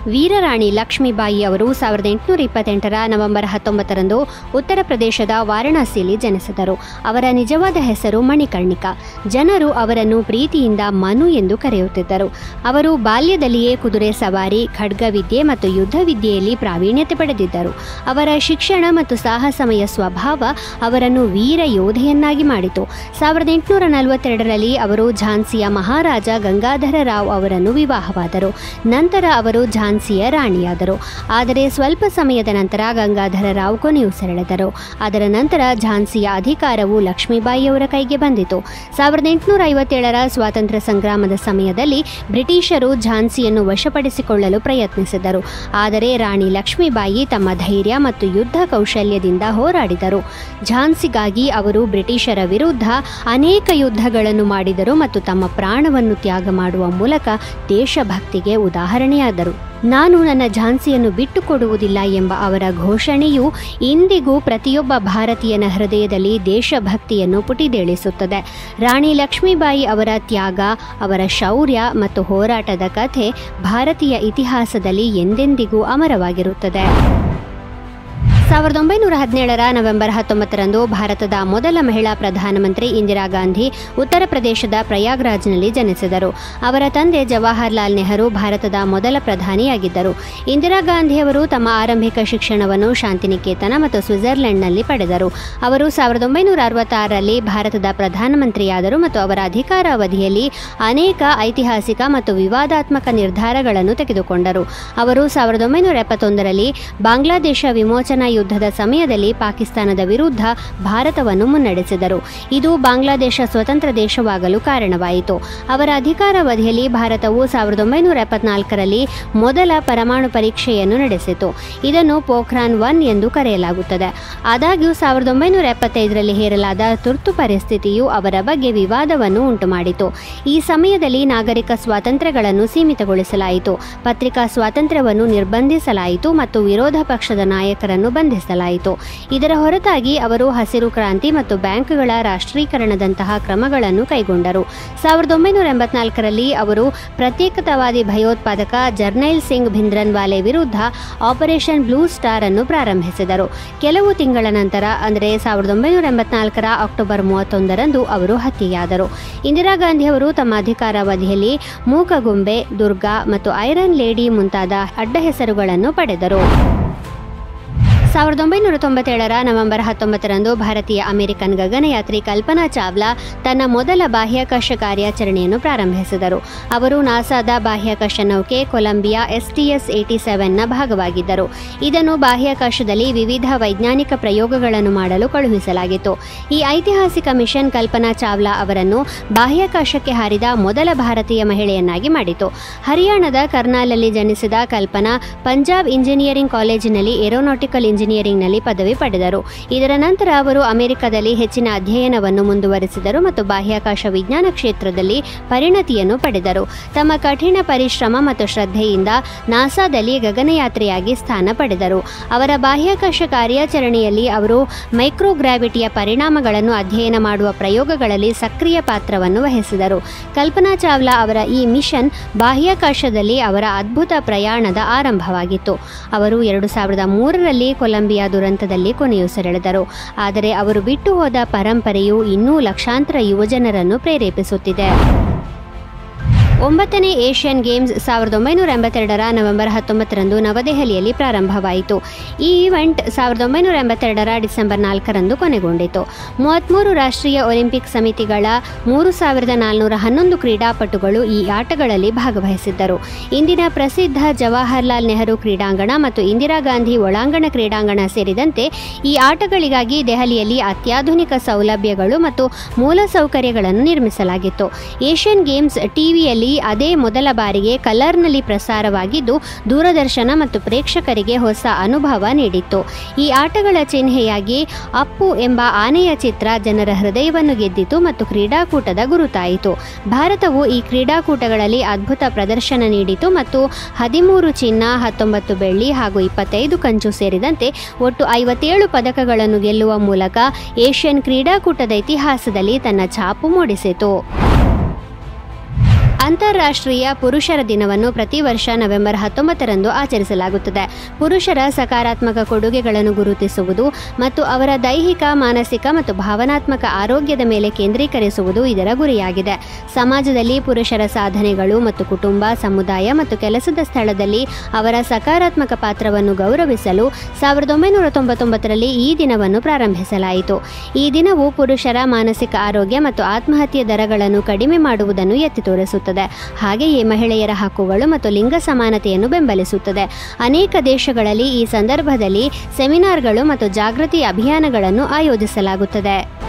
ವೀರರಾಣಿ ಲಕ್ಷ್ಮೀಬಾಯಿ ಅವರು ಸಾವಿರದ ಎಂಟುನೂರ ಇಪ್ಪತ್ತೆಂಟರ ನವೆಂಬರ್ ಹತ್ತೊಂಬತ್ತರಂದು ಉತ್ತರ ಪ್ರದೇಶದ ವಾರಣಾಸಿಯಲ್ಲಿ ಜನಿಸಿದರು ಅವರ ನಿಜವಾದ ಹೆಸರು ಮಣಿಕರ್ಣಿಕಾ ಜನರು ಅವರನ್ನು ಪ್ರೀತಿಯಿಂದ ಮನು ಎಂದು ಕರೆಯುತ್ತಿದ್ದರು ಅವರು ಬಾಲ್ಯದಲ್ಲಿಯೇ ಕುದುರೆ ಸವಾರಿ ಖಡ್ಗವಿದ್ಯೆ ಮತ್ತು ಯುದ್ಧ ವಿದ್ಯೆಯಲ್ಲಿ ಪ್ರಾವೀಣ್ಯತೆ ಪಡೆದಿದ್ದರು ಅವರ ಶಿಕ್ಷಣ ಮತ್ತು ಸಾಹಸಮಯ ಸ್ವಭಾವ ಅವರನ್ನು ವೀರ ಯೋಧೆಯನ್ನಾಗಿ ಮಾಡಿತು ಸಾವಿರದ ಎಂಟುನೂರ ನಲವತ್ತೆರಡರಲ್ಲಿ ಅವರು ಝಾನ್ಸಿಯ ಮಹಾರಾಜ ಗಂಗಾಧರ ರಾವ್ ಅವರನ್ನು ವಿವಾಹವಾದರು ನಂತರ ಅವರು ಝಾನ್ಸಿಯ ರಾಣಿಯಾದರು ಆದರೆ ಸ್ವಲ್ಪ ಸಮಯದ ನಂತರ ಗಂಗಾಧರ ರಾವ್ ಕೊನೆಯುಸಿರೆಳೆದರು ಅದರ ನಂತರ ಝಾನ್ಸಿಯ ಅಧಿಕಾರವು ಲಕ್ಷ್ಮೀಬಾಯಿಯವರ ಕೈಗೆ ಬಂದಿತು ಸಾವಿರದ ಎಂಟುನೂರ ಐವತ್ತೇಳರ ಸ್ವಾತಂತ್ರ್ಯ ಸಂಗ್ರಾಮದ ಸಮಯದಲ್ಲಿ ಬ್ರಿಟಿಷರು ಝಾನ್ಸಿಯನ್ನು ವಶಪಡಿಸಿಕೊಳ್ಳಲು ಪ್ರಯತ್ನಿಸಿದರು ಆದರೆ ರಾಣಿ ಲಕ್ಷ್ಮೀಬಾಯಿ ತಮ್ಮ ಧೈರ್ಯ ಮತ್ತು ಯುದ್ಧ ಕೌಶಲ್ಯದಿಂದ ಹೋರಾಡಿದರು ಝಾನ್ಸಿಗಾಗಿ ಅವರು ಬ್ರಿಟಿಷರ ವಿರುದ್ಧ ಅನೇಕ ಯುದ್ಧಗಳನ್ನು ಮಾಡಿದರು ಮತ್ತು ತಮ್ಮ ಪ್ರಾಣವನ್ನು ತ್ಯಾಗ ಮಾಡುವ ಮೂಲಕ ದೇಶಭಕ್ತಿಗೆ ಉದಾಹರಣೆಯಾದರು ನಾನು ನನ್ನ ಝಾನ್ಸಿಯನ್ನು ಬಿಟ್ಟುಕೊಡುವುದಿಲ್ಲ ಎಂಬ ಅವರ ಘೋಷಣೆಯು ಇಂದಿಗೂ ಪ್ರತಿಯೊಬ್ಬ ಭಾರತೀಯನ ಹೃದಯದಲ್ಲಿ ದೇಶಭಕ್ತಿಯನ್ನು ಪುಟಿದೇಳಿಸುತ್ತದೆ ರಾಣಿ ಲಕ್ಷ್ಮೀಬಾಯಿ ಅವರ ತ್ಯಾಗ ಅವರ ಶೌರ್ಯ ಮತ್ತು ಹೋರಾಟದ ಕಥೆ ಭಾರತೀಯ ಇತಿಹಾಸದಲ್ಲಿ ಎಂದೆಂದಿಗೂ ಅಮರವಾಗಿರುತ್ತದೆ ಸಾವಿರದ ಒಂಬೈನೂರ ಹದಿನೇಳರ ನವೆಂಬರ್ ಹತ್ತೊಂಬತ್ತರಂದು ಭಾರತದ ಮೊದಲ ಮಹಿಳಾ ಪ್ರಧಾನಮಂತ್ರಿ ಇಂದಿರಾ ಗಾಂಧಿ ಉತ್ತರ ಪ್ರದೇಶದ ಪ್ರಯಾಗ್ರಾಜ್ನಲ್ಲಿ ಜನಿಸಿದರು ಅವರ ತಂದೆ ಜವಾಹರ್ಲಾಲ್ ನೆಹರು ಭಾರತದ ಮೊದಲ ಪ್ರಧಾನಿಯಾಗಿದ್ದರು ಇಂದಿರಾ ಗಾಂಧಿಯವರು ತಮ್ಮ ಆರಂಭಿಕ ಶಿಕ್ಷಣವನ್ನು ಶಾಂತಿನಿಕೇತನ ಮತ್ತು ಸ್ವಿಟ್ಜರ್ಲೆಂಡ್ನಲ್ಲಿ ಪಡೆದರು ಅವರು ಸಾವಿರದ ಒಂಬೈನೂರ ಅರವತ್ತಾರರಲ್ಲಿ ಭಾರತದ ಪ್ರಧಾನಮಂತ್ರಿಯಾದರು ಮತ್ತು ಅವರ ಅಧಿಕಾರಾವಧಿಯಲ್ಲಿ ಅನೇಕ ಐತಿಹಾಸಿಕ ಮತ್ತು ವಿವಾದಾತ್ಮಕ ನಿರ್ಧಾರಗಳನ್ನು ತೆಗೆದುಕೊಂಡರು ಅವರು ಸಾವಿರದ ಒಂಬೈನೂರ ಎಪ್ಪತ್ತೊಂದರಲ್ಲಿ ಬಾಂಗ್ಲಾದೇಶ ವಿಮೋಚನಾ ಯುದ್ಧದ ಸಮಯದಲ್ಲಿ ಪಾಕಿಸ್ತಾನದ ವಿರುದ್ಧ ಭಾರತವನ್ನು ಮುನ್ನಡೆಸಿದರು ಇದು ಬಾಂಗ್ಲಾದೇಶ ಸ್ವತಂತ್ರ ದೇಶವಾಗಲು ಕಾರಣವಾಯಿತು ಅವರ ಅಧಿಕಾರಾವಧಿಯಲ್ಲಿ ಭಾರತವು ಸಾವಿರದ ಒಂಬೈನೂರ ಎಪ್ಪತ್ನಾಲ್ಕರಲ್ಲಿ ಮೊದಲ ಪರಮಾಣು ಪರೀಕ್ಷೆಯನ್ನು ನಡೆಸಿತು ಇದನ್ನು ಪೋಖ್ರಾನ್ ಒನ್ ಎಂದು ಕರೆಯಲಾಗುತ್ತದೆ ಆದಾಗ್ಯೂ ಸಾವಿರದ ಒಂಬೈನೂರ ಎಪ್ಪತ್ತೈದರಲ್ಲಿ ಹೇರಲಾದ ತುರ್ತು ಪರಿಸ್ಥಿತಿಯು ಅವರ ಬಗ್ಗೆ ವಿವಾದವನ್ನು ಉಂಟುಮಾಡಿತು ಈ ಸಮಯದಲ್ಲಿ ನಾಗರಿಕ ಸ್ವಾತಂತ್ರ್ಯಗಳನ್ನು ಸೀಮಿತಗೊಳಿಸಲಾಯಿತು ಪತ್ರಿಕಾ ಸ್ವಾತಂತ್ರ್ಯವನ್ನು ನಿರ್ಬಂಧಿಸಲಾಯಿತು ಮತ್ತು ವಿರೋಧ ಪಕ್ಷದ ನಾಯಕರನ್ನು ಬಂಧಿಸಲಾಯಿತು ಇದರ ಹೊರತಾಗಿ ಅವರು ಹಸಿರು ಕ್ರಾಂತಿ ಮತ್ತು ಬ್ಯಾಂಕ್ಗಳ ರಾಷ್ಟ್ರೀಕರಣದಂತಹ ಕ್ರಮಗಳನ್ನು ಕೈಗೊಂಡರು ಸಾವಿರದ ಒಂಬೈನೂರ ಎಂಬತ್ನಾಲ್ಕರಲ್ಲಿ ಅವರು ಪ್ರತ್ಯೇಕತಾವಾದಿ ಭಯೋತ್ಪಾದಕ ಜರ್ನೈಲ್ ಸಿಂಗ್ ಭಿಂದ್ರನ್ವಾಲೆ ವಿರುದ್ಧ ಆಪರೇಷನ್ ಬ್ಲೂ ಸ್ಟಾರ್ ಅನ್ನು ಪ್ರಾರಂಭಿಸಿದರು ಕೆಲವು ತಿಂಗಳ ನಂತರ ಅಂದರೆ ಸಾವಿರದ ಒಂಬೈನೂರ ಎಂಬತ್ನಾಲ್ಕರ ಅಕ್ಟೋಬರ್ ಮೂವತ್ತೊಂದರಂದು ಅವರು ಹತ್ಯೆಯಾದರು ಇಂದಿರಾ ಗಾಂಧಿ ಅವರು ತಮ್ಮ ಅಧಿಕಾರಾವಧಿಯಲ್ಲಿ ಮೂಕಗುಂಬೆ ದುರ್ಗಾ ಮತ್ತು ಐರನ್ ಲೇಡಿ ಮುಂತಾದ ಅಡ್ಡ ಹೆಸರುಗಳನ್ನು ಪಡೆದರು ಸಾವಿರದ ಒಂಬೈನೂರ ತೊಂಬತ್ತೇಳರ ನವೆಂಬರ್ ಹತ್ತೊಂಬತ್ತರಂದು ಭಾರತೀಯ ಅಮೆರಿಕನ್ ಗಗನಯಾತ್ರಿ ಕಲ್ಪನಾ ಚಾವ್ಲಾ ತನ್ನ ಮೊದಲ ಬಾಹ್ಯಾಕಾಶ ಕಾರ್ಯಾಚರಣೆಯನ್ನು ಪ್ರಾರಂಭಿಸಿದರು ಅವರು ನಾಸಾದ ಬಾಹ್ಯಾಕಾಶ ನೌಕೆ ಕೊಲಂಬಿಯಾ ಎಸ್ಟಿಎಸ್ ಏಟಿ ಸೆವೆನ್ನ ಭಾಗವಾಗಿದ್ದರು ಇದನ್ನು ಬಾಹ್ಯಾಕಾಶದಲ್ಲಿ ವಿವಿಧ ವೈಜ್ಞಾನಿಕ ಪ್ರಯೋಗಗಳನ್ನು ಮಾಡಲು ಕಳುಹಿಸಲಾಗಿತ್ತು ಈ ಐತಿಹಾಸಿಕ ಮಿಷನ್ ಕಲ್ಪನಾ ಚಾವ್ಲಾ ಅವರನ್ನು ಬಾಹ್ಯಾಕಾಶಕ್ಕೆ ಹಾರಿದ ಮೊದಲ ಭಾರತೀಯ ಮಹಿಳೆಯನ್ನಾಗಿ ಮಾಡಿತು ಹರಿಯಾಣದ ಕರ್ನಾಲಲ್ಲಿ ಜನಿಸಿದ ಕಲ್ಪನಾ ಪಂಜಾಬ್ ಇಂಜಿನಿಯರಿಂಗ್ ಕಾಲೇಜಿನಲ್ಲಿ ಏರೋನಾಟಿಕಲ್ ಇಂಜಿನಿಯರಿಂಗ್ನಲ್ಲಿ ಪದವಿ ಪಡೆದರು ಇದರ ನಂತರ ಅವರು ಅಮೆರಿಕದಲ್ಲಿ ಹೆಚ್ಚಿನ ಅಧ್ಯಯನವನ್ನು ಮುಂದುವರೆಸಿದರು ಮತ್ತು ಬಾಹ್ಯಾಕಾಶ ವಿಜ್ಞಾನ ಕ್ಷೇತ್ರದಲ್ಲಿ ಪರಿಣತಿಯನ್ನು ಪಡೆದರು ತಮ್ಮ ಕಠಿಣ ಪರಿಶ್ರಮ ಮತ್ತು ಶ್ರದ್ಧೆಯಿಂದ ನಾಸಾದಲ್ಲಿ ಗಗನಯಾತ್ರಿಯಾಗಿ ಸ್ಥಾನ ಪಡೆದರು ಅವರ ಬಾಹ್ಯಾಕಾಶ ಕಾರ್ಯಾಚರಣೆಯಲ್ಲಿ ಅವರು ಮೈಕ್ರೋಗ್ರಾವಿಟಿಯ ಪರಿಣಾಮಗಳನ್ನು ಅಧ್ಯಯನ ಮಾಡುವ ಪ್ರಯೋಗಗಳಲ್ಲಿ ಸಕ್ರಿಯ ಪಾತ್ರವನ್ನು ವಹಿಸಿದರು ಕಲ್ಪನಾ ಚಾವ್ಲಾ ಅವರ ಈ ಮಿಷನ್ ಬಾಹ್ಯಾಕಾಶದಲ್ಲಿ ಅವರ ಅದ್ಭುತ ಪ್ರಯಾಣದ ಆರಂಭವಾಗಿತ್ತು ಅವರು ಎರಡು ಸಾವಿರದ ಮೂರರಲ್ಲಿ ಕೊಲಂಬಿಯಾ ದುರಂತದಲ್ಲಿ ಕೊನೆಯುಸಿರೆಳೆದರು ಆದರೆ ಅವರು ಬಿಟ್ಟು ಹೋದ ಪರಂಪರೆಯು ಇನ್ನೂ ಲಕ್ಷಾಂತರ ಯುವಜನರನ್ನು ಪ್ರೇರೇಪಿಸುತ್ತಿದೆ ಒಂಬತ್ತನೇ ಏಷ್ಯನ್ ಗೇಮ್ಸ್ ಸಾವಿರದ ಒಂಬೈನೂರ ಎಂಬತ್ತೆರಡರ ನವೆಂಬರ್ ಹತ್ತೊಂಬತ್ತರಂದು ನವದೆಹಲಿಯಲ್ಲಿ ಪ್ರಾರಂಭವಾಯಿತು ಈ ಈವೆಂಟ್ ಸಾವಿರದ ಒಂಬೈನೂರ ಎಂಬತ್ತೆರಡರ ಡಿಸೆಂಬರ್ ನಾಲ್ಕರಂದು ಕೊನೆಗೊಂಡಿತು ಮೂವತ್ತ್ಮೂರು ರಾಷ್ಟ್ರೀಯ ಒಲಿಂಪಿಕ್ ಸಮಿತಿಗಳ ಮೂರು ಸಾವಿರದ ನಾಲ್ನೂರ ಹನ್ನೊಂದು ಕ್ರೀಡಾಪಟುಗಳು ಈ ಆಟಗಳಲ್ಲಿ ಭಾಗವಹಿಸಿದ್ದರು ಇಂದಿನ ಪ್ರಸಿದ್ಧ ಜವಾಹರ್ಲಾಲ್ ನೆಹರು ಕ್ರೀಡಾಂಗಣ ಮತ್ತು ಇಂದಿರಾ ಗಾಂಧಿ ಒಳಾಂಗಣ ಕ್ರೀಡಾಂಗಣ ಸೇರಿದಂತೆ ಈ ಆಟಗಳಿಗಾಗಿ ದೆಹಲಿಯಲ್ಲಿ ಅತ್ಯಾಧುನಿಕ ಸೌಲಭ್ಯಗಳು ಮತ್ತು ಮೂಲಸೌಕರ್ಯಗಳನ್ನು ನಿರ್ಮಿಸಲಾಗಿತ್ತು ಏಷ್ಯನ್ ಗೇಮ್ಸ್ ಟಿವಿಯಲ್ಲಿ ಅದೇ ಮೊದಲ ಬಾರಿಗೆ ಕಲರ್ನಲ್ಲಿ ಪ್ರಸಾರವಾಗಿದ್ದು ದೂರದರ್ಶನ ಮತ್ತು ಪ್ರೇಕ್ಷಕರಿಗೆ ಹೊಸ ಅನುಭವ ನೀಡಿತ್ತು ಈ ಆಟಗಳ ಚಿಹ್ನೆಯಾಗಿ ಅಪ್ಪು ಎಂಬ ಆನೆಯ ಚಿತ್ರ ಜನರ ಹೃದಯವನ್ನು ಗೆದ್ದಿತು ಮತ್ತು ಕ್ರೀಡಾಕೂಟದ ಗುರುತಾಯಿತು ಭಾರತವು ಈ ಕ್ರೀಡಾಕೂಟಗಳಲ್ಲಿ ಅದ್ಭುತ ಪ್ರದರ್ಶನ ನೀಡಿತು ಮತ್ತು ಹದಿಮೂರು ಚಿನ್ನ ಹತ್ತೊಂಬತ್ತು ಬೆಳ್ಳಿ ಹಾಗೂ ಇಪ್ಪತ್ತೈದು ಕಂಚು ಸೇರಿದಂತೆ ಒಟ್ಟು ಐವತ್ತೇಳು ಪದಕಗಳನ್ನು ಗೆಲ್ಲುವ ಮೂಲಕ ಏಷ್ಯನ್ ಕ್ರೀಡಾಕೂಟದ ಇತಿಹಾಸದಲ್ಲಿ ತನ್ನ ಛಾಪು ಮೂಡಿಸಿತು ಅಂತಾರಾಷ್ಟ್ರೀಯ ಪುರುಷರ ದಿನವನ್ನು ಪ್ರತಿ ವರ್ಷ ನವೆಂಬರ್ ಹತ್ತೊಂಬತ್ತರಂದು ಆಚರಿಸಲಾಗುತ್ತದೆ ಪುರುಷರ ಸಕಾರಾತ್ಮಕ ಕೊಡುಗೆಗಳನ್ನು ಗುರುತಿಸುವುದು ಮತ್ತು ಅವರ ದೈಹಿಕ ಮಾನಸಿಕ ಮತ್ತು ಭಾವನಾತ್ಮಕ ಆರೋಗ್ಯದ ಮೇಲೆ ಕೇಂದ್ರೀಕರಿಸುವುದು ಇದರ ಗುರಿಯಾಗಿದೆ ಸಮಾಜದಲ್ಲಿ ಪುರುಷರ ಸಾಧನೆಗಳು ಮತ್ತು ಕುಟುಂಬ ಸಮುದಾಯ ಮತ್ತು ಕೆಲಸದ ಸ್ಥಳದಲ್ಲಿ ಅವರ ಸಕಾರಾತ್ಮಕ ಪಾತ್ರವನ್ನು ಗೌರವಿಸಲು ಸಾವಿರದ ಒಂಬೈನೂರ ತೊಂಬತ್ತೊಂಬತ್ತರಲ್ಲಿ ಈ ದಿನವನ್ನು ಪ್ರಾರಂಭಿಸಲಾಯಿತು ಈ ದಿನವು ಪುರುಷರ ಮಾನಸಿಕ ಆರೋಗ್ಯ ಮತ್ತು ಆತ್ಮಹತ್ಯೆ ದರಗಳನ್ನು ಕಡಿಮೆ ಮಾಡುವುದನ್ನು ಎತ್ತಿ ತೋರಿಸುತ್ತದೆ ಹಾಗೆಯೇ ಮಹಿಳೆಯರ ಹಕ್ಕುಗಳು ಮತ್ತು ಲಿಂಗ ಸಮಾನತೆಯನ್ನು ಬೆಂಬಲಿಸುತ್ತದೆ ಅನೇಕ ದೇಶಗಳಲ್ಲಿ ಈ ಸಂದರ್ಭದಲ್ಲಿ ಸೆಮಿನಾರ್ಗಳು ಮತ್ತು ಜಾಗೃತಿ ಅಭಿಯಾನಗಳನ್ನು ಆಯೋಜಿಸಲಾಗುತ್ತದೆ